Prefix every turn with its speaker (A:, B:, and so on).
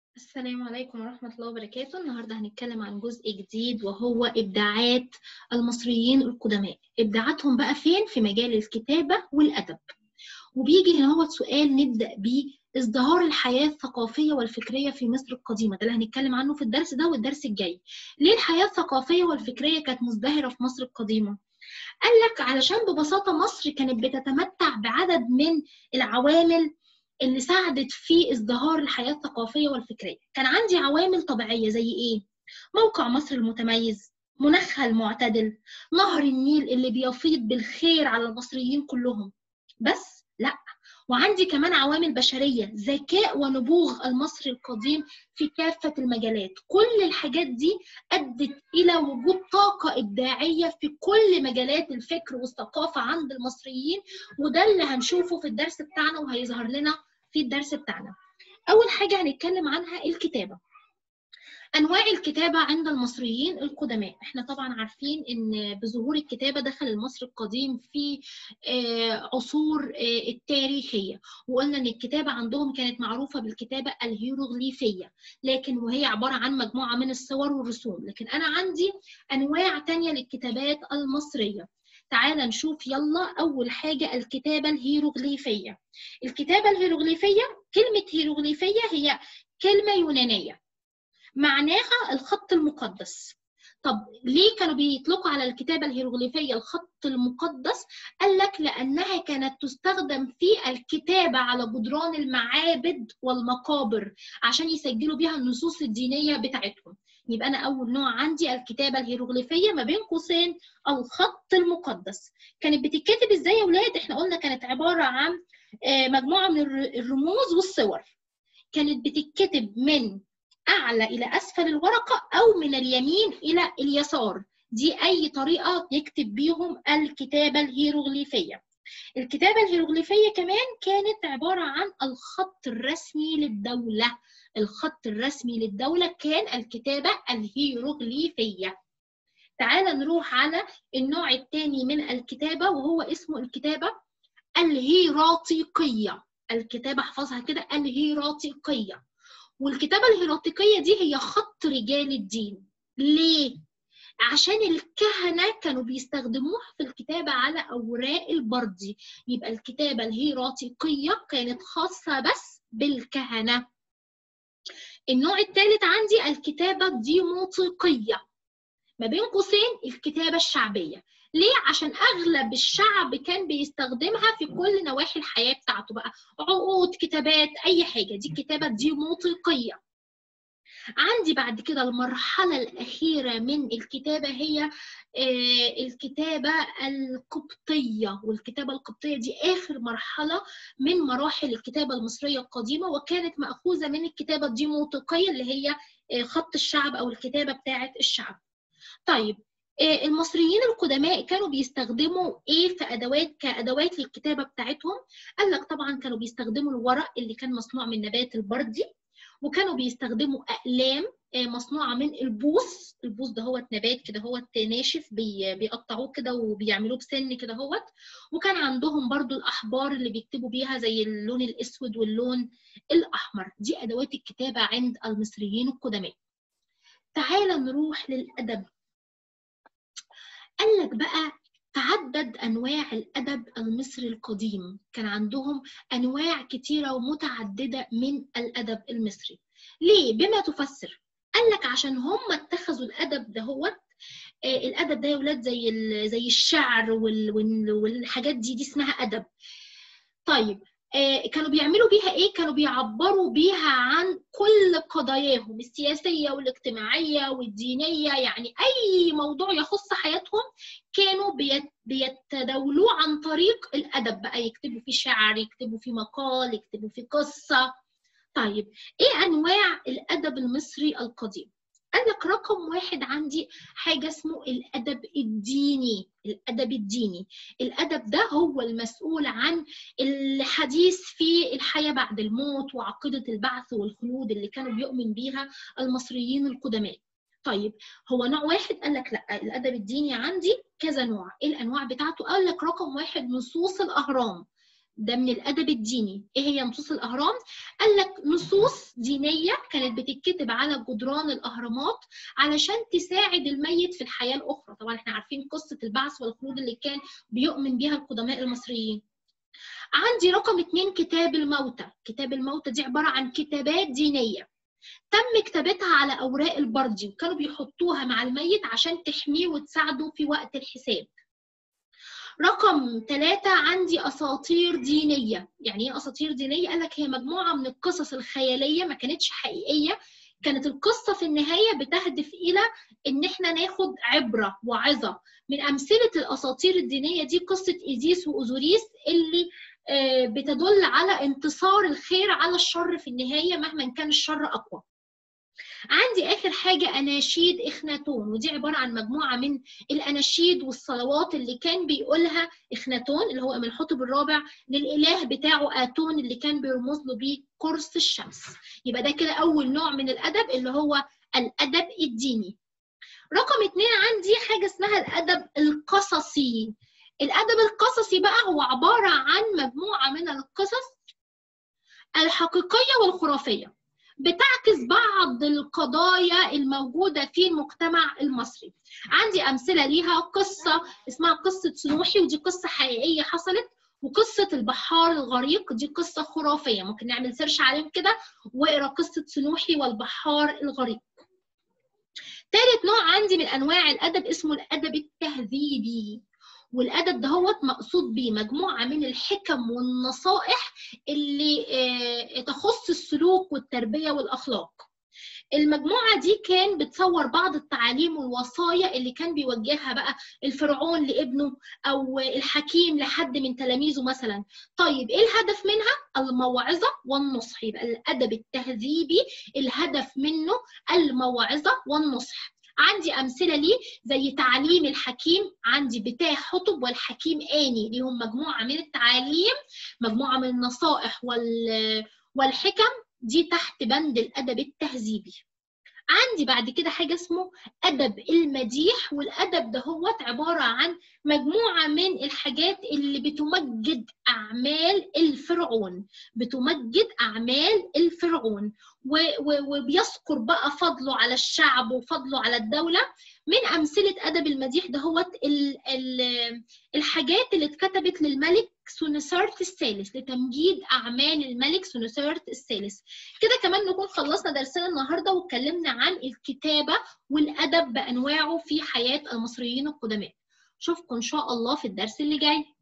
A: السلام عليكم ورحمة الله وبركاته النهاردة هنتكلم عن جزء جديد وهو إبداعات المصريين القدماء إبداعاتهم بقى فين؟ في مجال الكتابة والأدب وبيجي هنا هو سؤال نبدأ بيه ازدهار الحياة الثقافية والفكرية في مصر القديمة ده اللي هنتكلم عنه في الدرس ده والدرس الجاي ليه الحياة الثقافية والفكرية كانت مزدهرة في مصر القديمة؟ قال لك علشان ببساطة مصر كانت بتتمتع بعدد من العوامل اللي ساعدت في ازدهار الحياة الثقافية والفكرية كان عندي عوامل طبيعية زي ايه؟ موقع مصر المتميز مناخها المعتدل نهر النيل اللي بيفيض بالخير على المصريين كلهم بس لا وعندي كمان عوامل بشرية ذكاء ونبوغ المصري القديم في كافة المجالات كل الحاجات دي أدت إلى وجود طاقة إبداعية في كل مجالات الفكر والثقافة عند المصريين وده اللي هنشوفه في الدرس بتاعنا وهيظهر لنا في الدرس بتاعنا أول حاجة هنتكلم عنها الكتابة أنواع الكتابة عند المصريين القدماء احنا طبعا عارفين ان بظهور الكتابة دخل المصري القديم في عصور التاريخية وقلنا ان الكتابة عندهم كانت معروفة بالكتابة الهيروغليفية لكن وهي عبارة عن مجموعة من الصور والرسوم لكن أنا عندي أنواع تانية للكتابات المصرية تعال نشوف يلا أول حاجة الكتابة الهيروغليفية الكتابة الهيروغليفية كلمة هيروغليفية هي كلمة يونانية معناها الخط المقدس طب ليه كانوا بيطلقوا على الكتابة الهيروغليفية الخط المقدس؟ قال لك لأنها كانت تستخدم في الكتابة على جدران المعابد والمقابر عشان يسجلوا بيها النصوص الدينية بتاعتهم يبقى أنا أول نوع عندي الكتابة الهيروغليفية ما بين قوسين الخط المقدس كانت بتتكتب إزاي يا ولاد؟ إحنا قلنا كانت عبارة عن مجموعة من الرموز والصور كانت بتتكتب من أعلى إلى أسفل الورقة أو من اليمين إلى اليسار دي أي طريقة يكتب بيهم الكتابة الهيروغليفية الكتابة الهيروغليفية كمان كانت عبارة عن الخط الرسمي للدولة الخط الرسمي للدولة كان الكتابة الهيروغليفية تعال نروح على النوع الثاني من الكتابة وهو اسمه الكتابة الهيراتيقية الكتابة احفظها كده الهيراتيقية والكتابة الهيراتيقية دي هي خط رجال الدين ليه؟ عشان الكهنة كانوا بيستخدموها في الكتابة على أوراق البردي يبقى الكتابة الهيراتيقية كانت خاصة بس بالكهنة النوع الثالث عندي الكتابة الديموطيقية ما بين قوسين الكتابة الشعبية ليه؟ عشان أغلب الشعب كان بيستخدمها في كل نواحي الحياة بتاعته بقى عقود كتابات أي حاجة دي الكتابة الديموطيقية عندي بعد كده المرحلة الأخيرة من الكتابة هي الكتابة القبطية والكتابة القبطية دي آخر مرحلة من مراحل الكتابة المصرية القديمة وكانت مأخوذة من الكتابة الديموطيقية اللي هي خط الشعب أو الكتابة بتاعة الشعب طيب المصريين القدماء كانوا بيستخدموا ايه في ادوات كادوات للكتابه بتاعتهم قال لك طبعا كانوا بيستخدموا الورق اللي كان مصنوع من نبات البردي وكانوا بيستخدموا اقلام مصنوعه من البوص البوص ده هو نبات كده هو ناشف بيقطعوه كده وبيعملوه بسن كده هوت وكان عندهم برضو الاحبار اللي بيكتبوا بيها زي اللون الاسود واللون الاحمر دي ادوات الكتابه عند المصريين القدماء تعال نروح للادب قال لك بقى تعدد انواع الادب المصري القديم كان عندهم انواع كتيره ومتعدده من الادب المصري ليه بما تفسر قال لك عشان هم اتخذوا الادب ده هو الادب ده يا ولاد زي زي الشعر والحاجات دي دي اسمها ادب طيب كانوا بيعملوا بيها ايه كانوا بيعبروا بيها عن كل قضاياهم السياسيه والاجتماعيه والدينيه يعني اي موضوع يخص حياتهم كانوا بيتداولوه عن طريق الادب بقى يكتبوا فيه شعر يكتبوا فيه مقال يكتبوا فيه قصه طيب ايه انواع الادب المصري القديم قال لك رقم واحد عندي حاجة اسمه الأدب الديني الأدب الديني الأدب ده هو المسؤول عن الحديث في الحياة بعد الموت وعقيدة البعث والخلود اللي كانوا بيؤمن بيها المصريين القدماء طيب هو نوع واحد قال لك لا الأدب الديني عندي كذا نوع ايه الأنواع بتاعته قال لك رقم واحد نصوص الأهرام ده من الادب الديني ايه هي نصوص الاهرام قال لك نصوص دينيه كانت بتتكتب على جدران الاهرامات علشان تساعد الميت في الحياه الاخرى طبعا احنا عارفين قصه البعث والخلود اللي كان بيؤمن بيها القدماء المصريين عندي رقم اتنين كتاب الموتى كتاب الموتى دي عباره عن كتابات دينيه تم كتابتها على اوراق البردي وكانوا بيحطوها مع الميت عشان تحميه وتساعده في وقت الحساب رقم ثلاثة عندي أساطير دينية يعني إيه أساطير دينية؟ قال لك هي مجموعة من القصص الخيالية ما كانتش حقيقية كانت القصة في النهاية بتهدف إلى إن إحنا ناخد عبرة وعظة من أمثلة الأساطير الدينية دي قصة إيزيس وأوزوريس اللي بتدل على انتصار الخير على الشر في النهاية مهما كان الشر أقوى عندي اخر حاجه اناشيد اخناتون ودي عباره عن مجموعه من الاناشيد والصلوات اللي كان بيقولها اخناتون اللي هو من الحطب الرابع للاله بتاعه اتون اللي كان بيرمز له بيه قرص الشمس يبقى ده كده اول نوع من الادب اللي هو الادب الديني رقم اتنين عندي حاجه اسمها الادب القصصي الادب القصصي بقى هو عباره عن مجموعه من القصص الحقيقيه والخرافيه بتعكس بعض القضايا الموجودة في المجتمع المصري عندي أمثلة ليها قصة اسمها قصة سنوحي ودي قصة حقيقية حصلت وقصة البحار الغريق دي قصة خرافية ممكن نعمل سيرش عليهم كده واقرا قصة سنوحي والبحار الغريق ثالث نوع عندي من أنواع الأدب اسمه الأدب التهذيبي والادب دهوت مقصود بيه مجموعه من الحكم والنصائح اللي تخص السلوك والتربيه والاخلاق المجموعة دي كان بتصور بعض التعاليم والوصايا اللي كان بيوجهها بقى الفرعون لابنه أو الحكيم لحد من تلاميذه مثلا طيب إيه الهدف منها؟ الموعظة والنصح يبقى الأدب التهذيبي الهدف منه الموعظة والنصح عندي امثله ليه زي تعليم الحكيم عندي بتاع حطب والحكيم اني ليهم مجموعه من التعاليم مجموعه من النصائح وال والحكم دي تحت بند الادب التهذيبي عندي بعد كده حاجه اسمه ادب المديح والادب ده هو عباره عن مجموعه من الحاجات اللي بتمجد اعمال الفرعون بتمجد اعمال الفرعون وبيذكر بقى فضله على الشعب وفضله على الدوله من امثله ادب المديح ده هو الحاجات اللي اتكتبت للملك سونسرت الثالث لتمجيد اعمال الملك سونسرت الثالث كده كمان نكون خلصنا درسنا النهارده واتكلمنا عن الكتابه والادب بانواعه في حياه المصريين القدماء اشوفكم ان شاء الله في الدرس اللي جاي